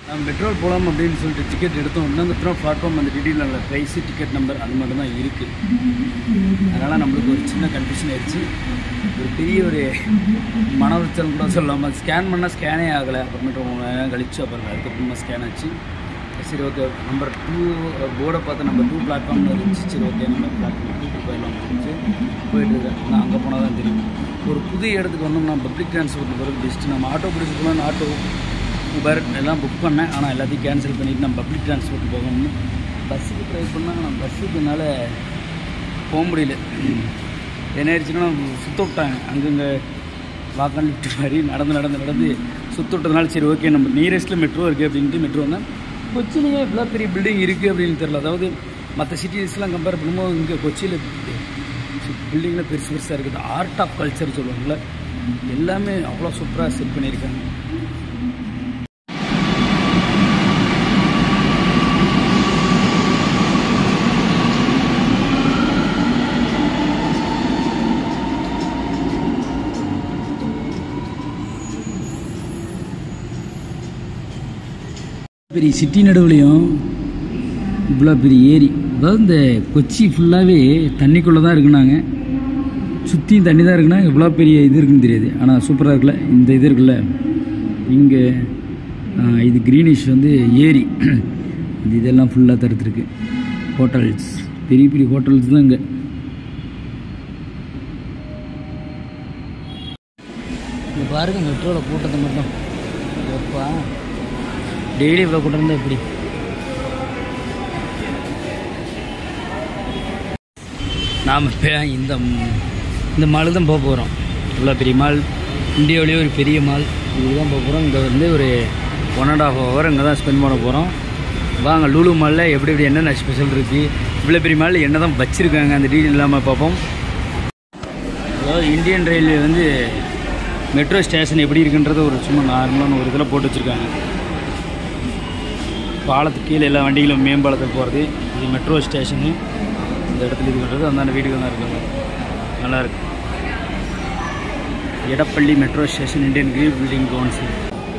நம்ம பெட்ரோல் போகலாம் அப்படின்னு சொல்லிட்டு டிக்கெட் எடுத்தோம் இன்னொரு பிளாட்ஃபார்ம் அந்த டீட்டெயில் நல்ல ப்ரைஸு டிக்கெட் நம்பர் அது மட்டும் தான் இருக்குது அதனால் நம்மளுக்கு ஒரு சின்ன கன்ஃபியூஷன் ஆயிடுச்சு ஒரு பெரிய ஒரு மன உளைச்சல் கூட சொல்லாமல் ஸ்கேன் பண்ணால் ஸ்கேனே ஆகலை அப்புறமேட்டு ரொம்ப நேரம் கழிச்சு அப்புறம் அதுக்கப்புறமா ஸ்கேன் ஆச்சு சரி ஓகே நம்பர் டூ போர்டை பார்த்து நம்பர் டூ பிளாட்ஃபார்மில் இருந்துச்சு சரி ஓகே நம்ம பிளாட்ஃபார்ம் டூ போயிடலாம் அப்படின்னு போயிட்டு இருக்கேன் நான் அங்கே போனால் தான் தெரியும் ஒரு புது இடத்துக்கு வந்தோம்னா பப்ளிக் டிரான்ஸ்போர்ட் போகிறது பெஸ்ட்டு நம்ம ஆட்டோ பிடிச்சி போகலான்னு ஆட்டோ உபர் எல்லாம் புக் பண்ணேன் ஆனால் எல்லாத்தையும் கேன்சல் பண்ணிவிட்டு நம்ம பப்ளிக் டிரான்ஸ்போர்ட் போகணும்னு பஸ்ஸுக்கு ட்ரை பண்ணால் ஆனால் பஸ்ஸுக்கு என்னால் போக முடியல என்ன ஆயிடுச்சுன்னா சுத்த விட்டாங்க அங்கங்கே வாக்கான் லிஃப்ட் மாதிரி நடந்து நடந்து நடந்து சுத்த விட்டதுனால சரி ஓகே நம்ம நியரஸ்ட்டில் மெட்ரோ இருக்குது அப்படின்ட்டு மெட்ரோ வந்தேன் கொச்சிலேயே இவ்வளோ பெரிய பில்டிங் இருக்குது அப்படின்னு தெரில அதாவது மற்ற சிட்டிஸ்லாம் கம்பேர் பண்ணும்போது இங்கே கொச்சியில் பில்டிங்கில் பெருசு பெருசாக இருக்குது ஆர்ட் ஆஃப் கல்ச்சர் சொல்லுவாங்கள்ல எல்லாமே அவ்வளோ சூப்பராக செட் பண்ணியிருக்காங்க பெரிய சிட்டி நடுவுலையும் இவ்வளோ பெரிய ஏரி அதாவது இந்த கொச்சி ஃபுல்லாகவே தண்ணிக்குள்ளே தான் இருக்குனாங்க சுற்றியும் தண்ணி தான் இருக்குன்னா இவ்வளோ பெரிய இது இருக்குன்னு தெரியாது ஆனால் சூப்பராக இருக்குல்ல இந்த இது இருக்குல்ல இங்கே இது க்ரீனிஷ் வந்து ஏரி இது இதெல்லாம் ஃபுல்லாக தடுத்துருக்கு ஹோட்டல்ஸ் பெரிய பெரிய ஹோட்டல்ஸ் தான் இங்கே இங்கே பாருங்க மெட்ரோவில் கூட்டத்தை மட்டும் எப்பா டெய்லி இவ்வளோ கூட்டம் இருந்தால் எப்படி நாம் இப்போ இந்த இந்த மால் தான் போக போகிறோம் இவ்வளோ பெரிய மால் இந்தியாவிலேயே ஒரு பெரிய மால் இதுக்கு தான் போக போகிறோம் இங்கே வந்து ஒரு ஒன் அண்ட் ஆஃப் ஹவர் இங்கே தான் ஸ்பெண்ட் பண்ண போகிறோம் வாங்க லூலு மாலில் எப்படி எப்படி என்னென்ன ஸ்பெஷல் இருக்குது இவ்வளோ பெரிய மாலில் என்ன தான் வச்சுருக்காங்க அந்த டீட்டெயில் இல்லாமல் பார்ப்போம் அதாவது இந்தியன் ரயில்வே வந்து மெட்ரோ ஸ்டேஷன் எப்படி இருக்குன்றது ஒரு சும்மா நார்மலான ஒரு இதில் போட்டு வச்சுருக்காங்க பாலத்துக்கு கீழே எல்லா வண்டிகளும் மேம்பாலத்துக்கு போகிறது இது மெட்ரோ ஸ்டேஷனு இந்த இடத்துல இது பண்ணுறது அந்தாண்ட வீடுகள் தான் இருக்காங்க நல்லா இருக்கு Edappally metro station Indian green building council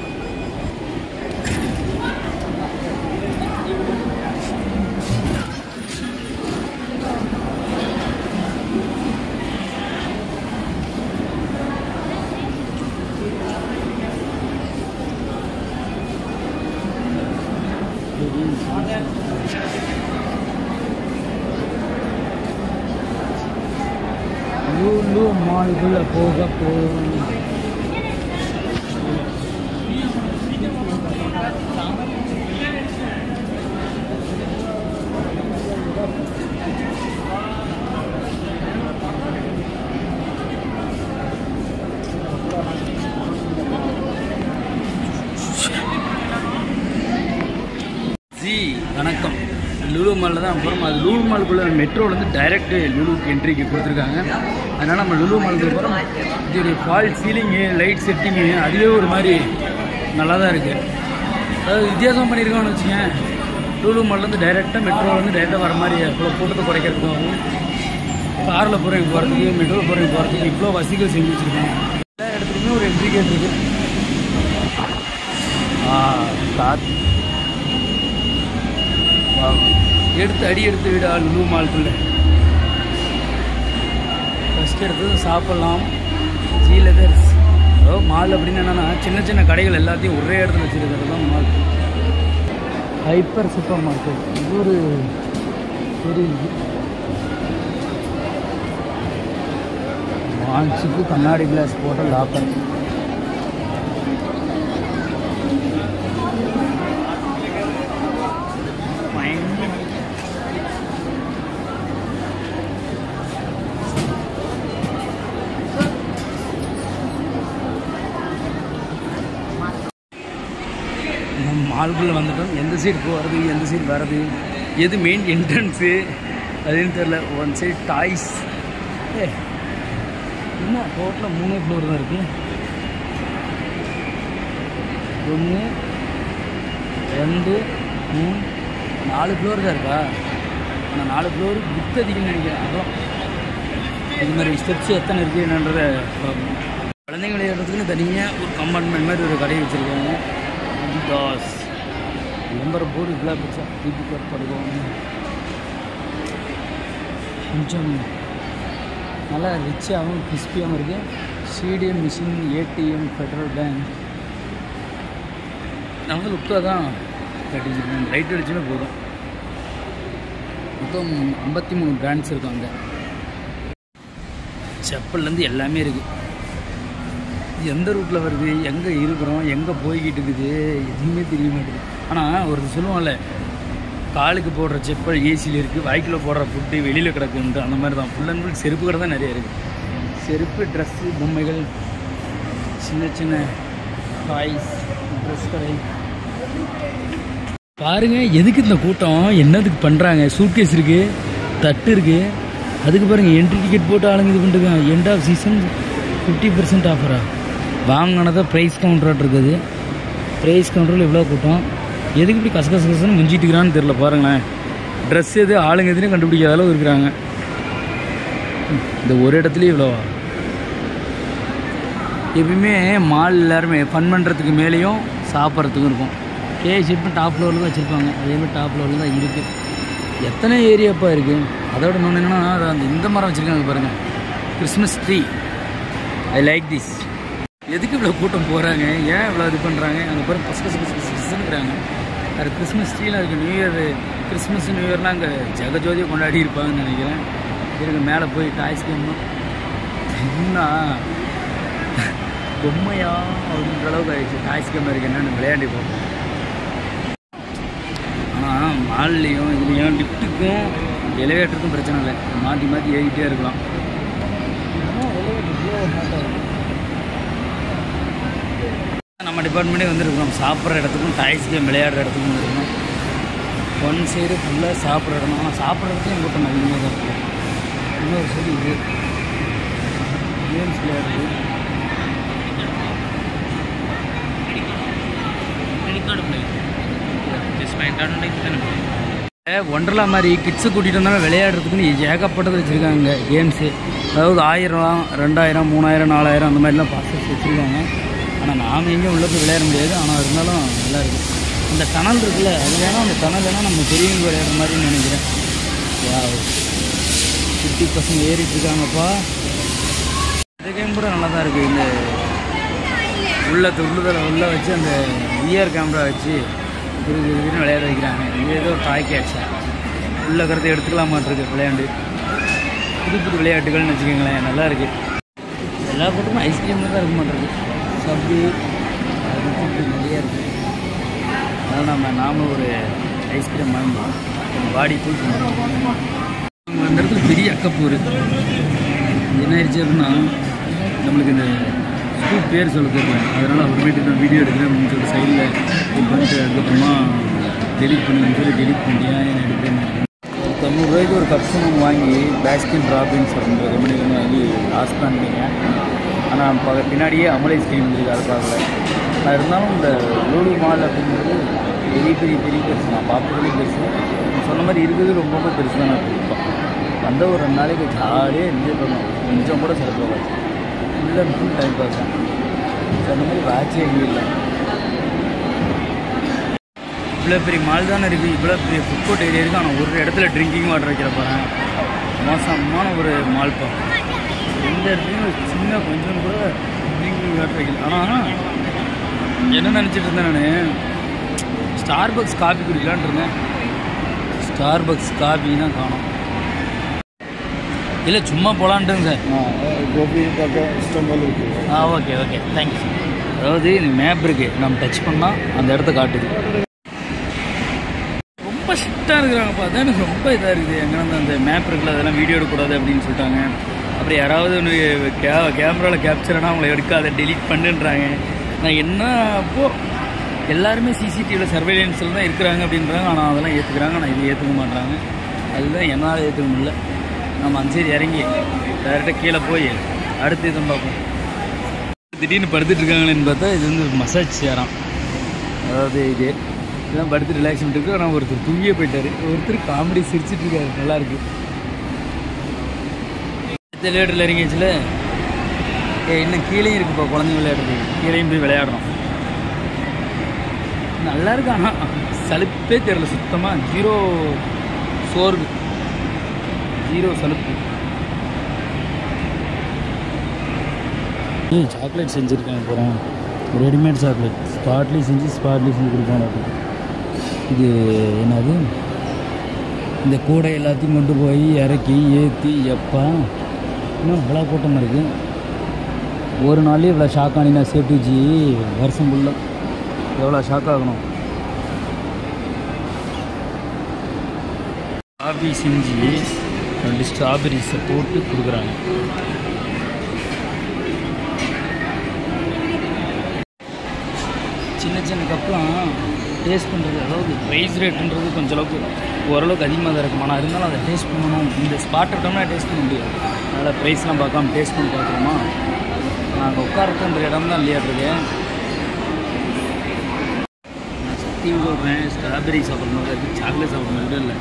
Lulu மால்குள்ளே போக போகிறோம் ஜி வணக்கம் லுலு மாலில் தான் போகிறோம் அது லுலு மாலுக்குள்ளே மெட்ரோலேருந்து டைரக்ட் லுலுக்கு என்ட்ரிக்கு கொடுத்துருக்காங்க அதனால் நம்ம லுலு மாலுக்கு போகிறோம் இதோடைய ஃபால் சீலிங்கு லைட் செட்டிங்கு அதுவே ஒரு மாதிரி நல்லா தான் இருக்குது அதாவது வித்தியாசம் பண்ணியிருக்கோம்னு வச்சுங்க லுலு மால்லேருந்து டைரெக்டாக மெட்ரோலேருந்து டைரெக்டாக வர மாதிரி இவ்வளோ கூட்டத்தை குறைக்கிறதுக்காகவும் காரில் போகிறவங்க போகிறதுக்கு மெட்ரோவில் போகிறவங்க போகிறதுக்கு இவ்வளோ வசதிகள் செஞ்சு வச்சுருக்காங்க எல்லா இடத்துலையுமே ஒரு என்ட்ரி கேட் இருக்குது ஆ காத்து வாவ். எடுத்து அடி எடுத்து விட லுலு மால்குள்ள ஃபஸ்ட் எடுத்தது சாப்பிட்லாம் ஜி லெதர்ஸ் அதாவது மால் அப்படின்னு என்னென்னா சின்ன சின்ன கடைகள் எல்லாத்தையும் ஒரே இடத்துல வச்சுருக்கிறது தான் மால் ஹைப்பர் சூப்பர் மார்க்கெட் இது ஒரு பெரிய இது. வாட்சுக்கு கண்ணாடி கிளாஸ் போட்ட லாக்கர் நம்ம மால்குள்ளே வந்துட்டோம் எந்த சைடு போகிறது எந்த சைடு வர்றது எது மெயின் என்ட்ரன்ஸு அதுன்னு தெரில ஒன் சைடு டாய்ஸ் ஏ என்ன டோட்டலாக மூணே ஃப்ளோர் தான் இருக்குது ஒன்று ரெண்டு மூணு நாலு ஃப்ளோர் தான் இருக்கா ஆனால் நாலு ஃப்ளோர் புக் அதிகம்னு நினைக்கிறேன் அதான் இது மாதிரி ஸ்டெப்ஸ் எத்தனை இருக்குது என்னன்றதை பார்க்கணும். குழந்தைங்க விளையாடுறதுக்குன்னு தனியாக ஒரு கம்பார்ட்மெண்ட் மாதிரி ஒரு கடை வச்சுருக்காங்க அடிதாஸ் விளம்பர போர்டு இவ்வளோ பெருசா டிபி கார்டு படுவோம் கொஞ்சம் நல்லா ரிச்சாகவும் கிறிஸ்பியாகவும் இருக்குது CDM machine ATM Federal Bank நான் வந்து லுக்காக தான் கட்டிச்சிருக்கேன் லைட் அடிச்சுமே போதும் மொத்தம் ஐம்பத்தி மூணு பிராண்ட்ஸ் இருக்கும் அங்கே செப்பல்லேருந்து எல்லாமே இருக்குது எந்த ரூட்டில் வருது எங்கே இருக்கிறோம் எங்கே போய்கிட்டு இருக்குது எதுவுமே தெரிய மாட்டேங்குது ஆனால் ஒரு சொல்லுவோம்ல காலுக்கு போடுற செப்பல் ஏசியில் இருக்குது வாய்க்கில் போடுற ஃபுட்டு வெளியில் கிடக்குன்ட்டு அந்த மாதிரி தான் ஃபுல் அண்ட் ஃபுல் செருப்பு கடை தான் நிறைய இருக்குது செருப்பு ட்ரெஸ்ஸு பொம்மைகள் சின்ன சின்ன டாய்ஸ் ட்ரெஸ் கடை பாருங்க எதுக்கு இந்த கூட்டம் என்னதுக்கு பண்ணுறாங்க சூட்கேஸ் இருக்குது தட்டு இருக்குது அதுக்கு பாருங்க என்ட்ரி டிக்கெட் போட்டு ஆளுங்க இது பண்ணிருக்காங்க end of season fifty percent ஆஃபரா வாங்கினதை ப்ரைஸ் கவுண்டராட் இருக்குது ப்ரைஸ் கவுண்டரில் இவ்வளோ கூட்டம் எதுக்கு இப்படி கச கச கசன்னு முஞ்சிட்டு இருக்கிறான்னு தெரில பாருங்களேன் ட்ரெஸ் எது ஆளுங்க எதுன்னு கண்டுபிடிக்காத அளவு இருக்கிறாங்க இந்த ஒரு இடத்துலயே இவ்வளோவா எப்பயுமே மால் எல்லாருமே ஃபன் பண்ணுறதுக்கு மேலேயும் சாப்பிட்றதுக்கும் இருக்கும் கேஎஸ் இப்போ டாப் ஃப்ளோரில் தான் வச்சுருப்பாங்க அதேமாதிரி டாப் ஃப்ளோரில் தான் இருக்குது எத்தனை ஏரியாப்பா இருக்குது அதோட இன்னொன்று என்னென்னா அது அந்த இந்த மரம் வச்சுருக்காங்க பாருங்கள் Christmas tree I like this எதுக்கு இவ்வளோ கூட்டம் போகிறாங்க ஏன் இவ்வளோ இது பண்ணுறாங்க அங்கே பாருங்க பசு பசு பசு பசு பசுங்கிறாங்க அது கிறிஸ்மஸ் ட்ரீலாம் இருக்குது நியூ இயர் கிறிஸ்மஸ் நியூ இயர்லாம் அங்கே ஜெகஜோதியை கொண்டாடி இருப்பாங்கன்னு நினைக்கிறேன் இருக்கு மேலே போய் டாய்ஸ் கேம் என்ன பொம்மையா அப்படின்ற அளவுக்கு ஆயிடுச்சு டாய்ஸ் கேம் இருக்கு என்னன்னு விளையாடி பார்ப்போம் ஆனால் மால்லையும் இதுலேயும் லிஃப்ட்டுக்கும் எலிவேட்டருக்கும் பிரச்சனை இல்லை மாற்றி மாற்றி ஏறிக்கிட்டே இருக்கலாம் நம்ம டிபார்ட்மெண்ட்டே வந்துருக்கோம் சாப்பிட்ற இடத்துக்கும் டாய்ஸ் கேம் விளையாடுற இடத்துக்கும் வந்துருக்கோம் ஒன் சைடு ஃபுல்லாக சாப்பிட்ற இடம் ஆனால் சாப்பிட்ற இடத்துலையும் கூட்டம் அதிகமாக தான் இருக்கும் இன்னொரு சைடு இது கேம்ஸ் விளையாடுறது ஒண்டர்லா மாதிரி கிட்ஸை கூட்டிகிட்டு வந்தாலும் விளையாடுறதுக்குன்னு ஏகப்பட்டது வச்சுருக்காங்க கேம்ஸு அதாவது ஆயிரம் ரெண்டாயிரம் மூணாயிரம் நாலாயிரம் அந்த மாதிரிலாம் பாசஸ் வச்சுருக்காங்க ஆனால் நாம் எங்கேயும் உள்ளே போய் விளையாட முடியாது ஆனால் இருந்தாலும் நல்லா இருக்குது இந்த டனல் இருக்குல்ல அது வேணால் அந்த டனல் வேணால் நம்ம பெரியவங்க விளையாடுற மாதிரின்னு நினைக்கிறேன் ஃபிஃப்டி பர்சன்ட் ஏறிட்டு இருக்காங்கப்பா இந்த கேம் கூட நல்லா தான் இருக்குது இந்த உள்ள உள்ளதில் உள்ளே வச்சு அந்த விஆர் கேமரா வச்சு திரு திருன்னு விளையாட வைக்கிறாங்க இது ஏதோ டாய் கேட்சா உள்ள கருத்தை எடுத்துக்கலாமாட்டிருக்கு விளையாண்டு புது புது விளையாட்டுகள்னு வச்சுக்கோங்களேன் நல்லா இருக்குது எல்லா கூட்டமும் ஐஸ்கிரீமில் தான் இருக்க மாட்டிருக்கு சப்பு அது இது நிறைய இருக்குது அதனால் நம்ம நாமளும் ஒரு ஐஸ்கிரீம் வாங்கி பாடி கூல் பண்ணுறோம் அந்த இடத்துல பெரிய அக்கப்பூர் என்ன ஆயிடுச்சு அப்படின்னா நம்மளுக்கு இந்த ஸ்கூல் பேர் சொல்ல தெரியல அதனால் அப்புறமேட்டு நான் வீடியோ எடுக்கிறேன் அப்படின்னு சொல்லிட்டு சைடில் இது பண்ணிட்டு அதுக்கப்புறமா டெலிட் பண்ணுன்னு சொல்லி டெலிட் பண்ணியா என்ன எடுக்கிறேன் தொண்ணூறுரூவாய்க்கு ஒரு கப் நம்ம வாங்கி பேஸ்கின் ராபின்ஸ் அப்படின்ற கம்பெனியில் வந்து வாங்கி லாஸ் பண்ணிங்க ஆனால் ப பின்னாடியே அமலை ஸ்கீம் இருக்குது அதை பார்க்கல நான் இருந்தாலும் இந்த லூலு மால் அப்படிங்கிறது பெரிய பெரிய பெரிய பெருசு நான் பார்த்ததுலேயே பெருசு நீ சொன்ன மாதிரி இருக்கிறது ரொம்ப ரொம்ப பெருசு தான் நான் கொடுப்பேன் வந்த ஒரு ரெண்டு நாளைக்கு ஜாலியாக என்ஜாய் பண்ணுவோம் கொஞ்சம் கூட செலவு full and full time pass தான் சொன்ன மாதிரி வாட்சே எங்கேயும் இல்லை இவ்வளோ பெரிய மால் தானே இருக்குது இவ்வளோ பெரிய ஃபுட் கோர்ட் ஏரியா இருக்குது ஆனால் ஒரு இடத்துல ட்ரிங்கிங் வாட்டர் வைக்கிற போகிறேன் மோசமான ஒரு மால் பா எந்த இடத்துலையும் ஒரு சின்ன கொஞ்சம் கூட ட்ரிங்கிங் வாட்டர் வைக்கல ஆனால் என்ன நினச்சிட்டு இருந்தேன் நான் ஸ்டார் பக்ஸ் காஃபி குடிக்கலான்ட்டு இருந்தேன் ஸ்டார் பக்ஸ் காஃபி தான் காணும் இல்லை சும்மா போகலான்ட்டுங்க சார் கோபி பார்க்க இஷ்டம் போல இருக்கு ஆ ஓகே ஓகே தேங்க்ஸ் அதாவது இந்த மேப் இருக்குது நம்ம டச் பண்ணால் அந்த இடத்த காட்டுது ரொம்ப ஸ்ட்ரிக்டாக இருக்கிறாங்கப்பா அதான் எனக்கு ரொம்ப இதாக இருக்குது எங்கன்னா அந்த மேப் இருக்குல்ல அதெல்லாம் வீடியோ எடுக்கக்கூடாது அப்படின்னு சொல்லிட்டாங்க அப்புறம் யாராவது ஒன்று கே கேமராவில் கேப்சர்னா அவங்கள எடுக்காத டெலீட் பண்ணுன்றாங்க நான் என்ன அப்போ எல்லாருமே சிசிடிவியில் சர்வேலன்ஸில் தான் இருக்கிறாங்க அப்படின்றாங்க ஆனால் அதெல்லாம் ஏற்றுக்கிறாங்க ஆனால் இது ஏற்றுக்க மாட்டாங்க அதுதான் என்னால் ஏற்றுக்க முடியல நம்ம அந்த சைடு இறங்கி டேரெக்டாக கீழே போய் அடுத்து இதை பார்ப்போம் திடீர்னு படுத்துட்டு இருக்காங்களேன்னு பார்த்தா இது வந்து மசாஜ் சேராம் அதாவது இது இதெல்லாம் படுத்து ரிலாக்ஸ் பண்ணிட்டு இருக்கு ஆனால் ஒருத்தர் தூங்கியே போயிட்டாரு ஒருத்தர் காமெடி சிரிச்சிட்டு இருக்காரு நல்லா இருக்கு லேட்டரில் இறங்கிச்சுல ஏ இன்னும் கீழேயும் இருக்குப்பா குழந்தைங்க விளையாடுறது கீழேயும் போய் விளையாடுறோம் நல்லா இருக்கு ஆனால் சலுப்பே தெரியல சுத்தமாக ஜீரோ சோர்வு ஜீரோ சலுப்பு ஏய் சாக்லேட் செஞ்சுருக்கேன் அப்புறம் ரெடிமேட் சாக்லேட் ஸ்பாட்லேயும் செஞ்சு ஸ்பாட்லேயும் செஞ்சு கொடுப்பாங்க இது என்னது இந்த கூடை எல்லாத்தையும் கொண்டு போய் இறக்கி ஏற்றி எப்பா இன்னும் இவ்வளோ கூட்டமாக இருக்குது ஒரு நாள்லேயே இவ்வளோ ஷாக் ஆனினா சேஃப்டிஜி வருஷம் ஃபுல்லாக எவ்வளோ ஷாக் ஆகணும் ஸ்ட்ராபெரி செஞ்சு ரெண்டு ஸ்ட்ராபெரிஸை போட்டு கொடுக்குறாங்க சின்ன சின்ன கப்லாம் டேஸ்ட் பண்ணுறது அதாவது ப்ரைஸ் ரேட்டுன்றது கொஞ்சம் அளவுக்கு ஓரளவுக்கு அதிகமாக தான் இருக்கும் ஆனால் இருந்தாலும் அதை டேஸ்ட் பண்ணணும் இந்த ஸ்பாட் விட்டோம்னா டேஸ்ட் பண்ண முடியாது அதனால் ப்ரைஸ்லாம் பார்க்காம டேஸ்ட் பண்ணி பார்க்குறோமா நாங்கள் உட்காரத்துன்ற இடம் தான் இல்லையா இருக்கு நான் சத்தியம் சொல்கிறேன் ஸ்ட்ராபெரி சாப்பிட்ணும் அது சாக்லேட் சாப்பிட்ணும் கூட இல்லை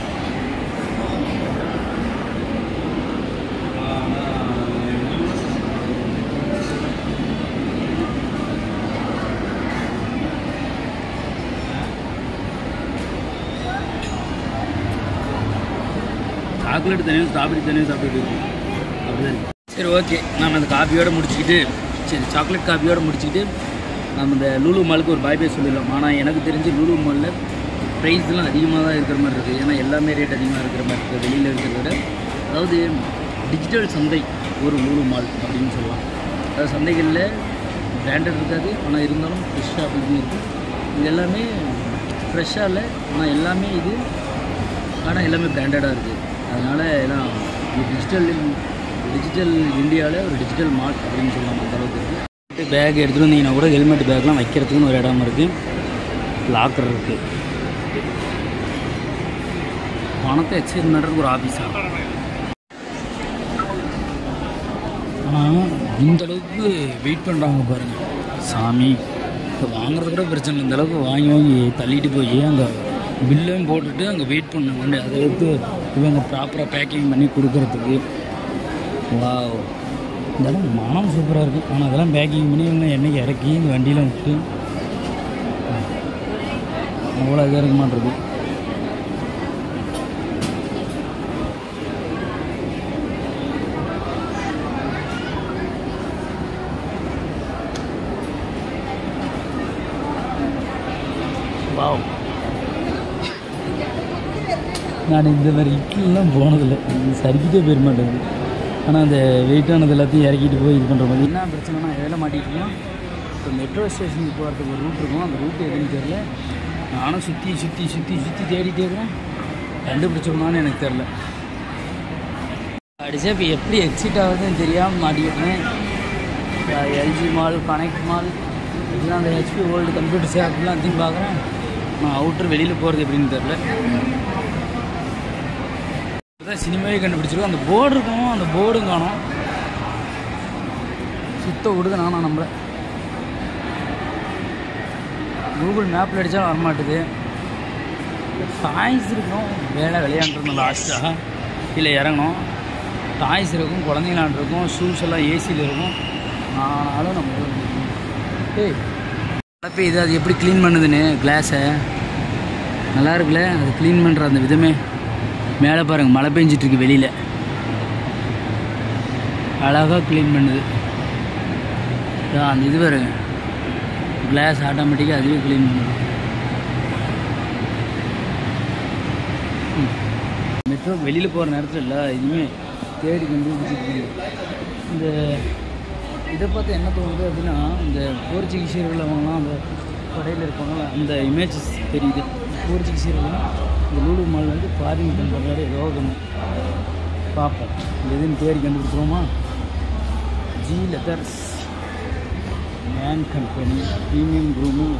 சாக்லேட் தனியாக ஸ்ட்ராபெரி தனியாக சாப்பிட்டுட்டு இருக்கோம் அப்படிதான் இருக்கு. சரி ஓகே நம்ம அந்த காஃபியோட முடிச்சுக்கிட்டு சரி சாக்லேட் காஃபியோட முடிச்சுக்கிட்டு நம்ம இந்த லூலு மாலுக்கு ஒரு பாய் பை சொல்லிடலாம் ஆனால் எனக்கு தெரிஞ்சு லூலு மாலில் ப்ரைஸ்லாம் அதிகமாக தான் இருக்கிற மாதிரி இருக்குது ஏன்னா எல்லாமே ரேட் அதிகமாக இருக்கிற மாதிரி இருக்குது வெளியில் இருக்கிறத விட அதாவது டிஜிட்டல் சந்தை ஒரு லூலு மால் அப்படின்னு சொல்லலாம் அதாவது சந்தைகளில் பிராண்டட் இருக்காது ஆனால் இருந்தாலும் ஃப்ரெஷ்ஷாக அப்படின்னு இருக்குது இது எல்லாமே ஃப்ரெஷ்ஷாக இல்லை ஆனால் எல்லாமே இது ஆனால் எல்லாமே பிராண்டடாக இருக்குது அதனால் எல்லாம் இது டிஜிட்டல் டிஜிட்டல் இந்தியாவில் ஒரு டிஜிட்டல் மார்ட் அப்படின்னு சொல்லலாம் அந்த அளவுக்கு இருக்குது பேக் எடுத்துகிட்டு வந்தீங்கன்னா கூட ஹெல்மெட் பேக்லாம் வைக்கிறதுக்குன்னு ஒரு இடம் இருக்குது லாக்கர் இருக்குது பணத்தை எக்ஸ்சேஞ்ச் பண்ணுறதுக்கு ஒரு ஆஃபீஸாக ஆனால் இந்த அளவுக்கு வெயிட் பண்ணுறாங்க பாருங்கள் சாமி இப்போ வாங்குறது கூட பிரச்சனை இல்லை இந்த அளவுக்கு வாங்கி வாங்கி தள்ளிட்டு போய் அங்கே பில்லையும் போட்டுட்டு அங்கே வெயிட் பண்ணுவாங்க அதை எடுத்து இவங்க ப்ராப்பராக பேக்கிங் பண்ணி கொடுக்கறதுக்கு வாவ் இந்த இடம் மனம் சூப்பராக இருக்குது ஆனால் அதெல்லாம் பேக்கிங் பண்ணி இவங்க என்னைக்கு இறக்கி இந்த வண்டியில் விட்டு அவ்வளோ இதாக இருக்க மாட்டேறது வாவ் நான் இந்த மாதிரி இட்லிலாம் போனதில்லை இது சரிக்கிட்டே போயிட மாட்டேங்குது ஆனால் அந்த வெயிட்டானது எல்லாத்தையும் இறக்கிட்டு போய் இது பண்ணுற மாதிரி என்ன பிரச்சனைனா எதில் மாட்டிக்கிட்டோம் இப்போ மெட்ரோ ஸ்டேஷனுக்கு போகிறதுக்கு ஒரு ரூட் இருக்கும் அந்த ரூட் எதுன்னு தெரில நானும் சுற்றி சுற்றி சுற்றி சுற்றி தேடிட்டே இருக்கிறேன் கண்டுபிடிச்சோம்னான்னு எனக்கு தெரில அடிச்சா இப்போ எப்படி எக்ஸிட் ஆகுதுன்னு தெரியாமல் மாட்டிக்கிட்டேன் எல்ஜி மால் கனெக்ட் மால் இதெல்லாம் அந்த ஹெச்பி வேர்ல்டு கம்ப்யூட்டர் ஷாப்லாம் அதையும் பார்க்குறேன் நான் அவுட்டர் வெளியில் போகிறது எப்படின்னு தெரில இப்போதான் சினிமாவே கண்டுபிடிச்சிருக்கோம் அந்த போர்டு இருக்கும் அந்த போர்டும் காணும் சுத்த விடுது நானும் நம்மள கூகுள் மேப்பில் அடித்தா வரமாட்டுது டாய்ஸ் இருக்கும் வேலை விளையாண்டுருந்தோம் லாஸ்ட்டாக கீழே இறங்கணும் டாய்ஸ் இருக்கும் குழந்தைங்களான் இருக்கும் ஷூஸ் எல்லாம் ஏசியில் இருக்கும் ஆனாலும் நம்ம ஏய் மழை பெய்யுது அது எப்படி க்ளீன் பண்ணுதுன்னு கிளாஸை நல்லா இருக்குல்ல அது க்ளீன் பண்ணுற அந்த விதமே மேலே பாருங்கள் மழை பெஞ்சிட்டு இருக்கு வெளியில் அழகாக க்ளீன் பண்ணுது இதோ அந்த இது பாருங்க கிளாஸ் ஆட்டோமேட்டிக்காக அதுவே க்ளீன் பண்ணுது மெட்ரோ வெளியில் போகிற நேரத்தில் இல்லை இதுவுமே தேடி கண்டுபிடிச்சிட்டு இந்த இதை பார்த்து என்ன தோணுது அப்படின்னா இந்த போர்ச்சுகீசியர்கள் அவங்களாம் அந்த கடையில் இருப்பாங்களா அந்த இமேஜஸ் தெரியுது போர்ச்சுகீசியர்கள் இந்த லூலு மால் வந்து ஃபாரின் பண்ணுற மாதிரி ஏதோ ஒன்று பார்ப்போம் இந்த இதுன்னு தேடி கண்டுபிடிச்சிருவோமா ji leathers man company premium grooming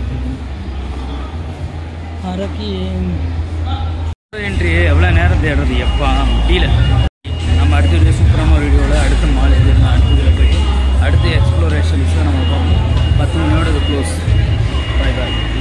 அரக்கி என்ட்ரி எவ்வளோ நேரம் தேடுறது எப்பா முடியல நம்ம அடுத்த வீடியோ சூப்பரான ஒரு வீடியோவில் அடுத்த மால் எது இருந்தால் அடுத்த வீடியோவில் போயிட்டு அடுத்த எக்ஸ்ப்ளோரேஷன்ஸை நம்ம பார்ப்போம் பத்து மணியோட இது க்ளோஸ் பாய் பாய்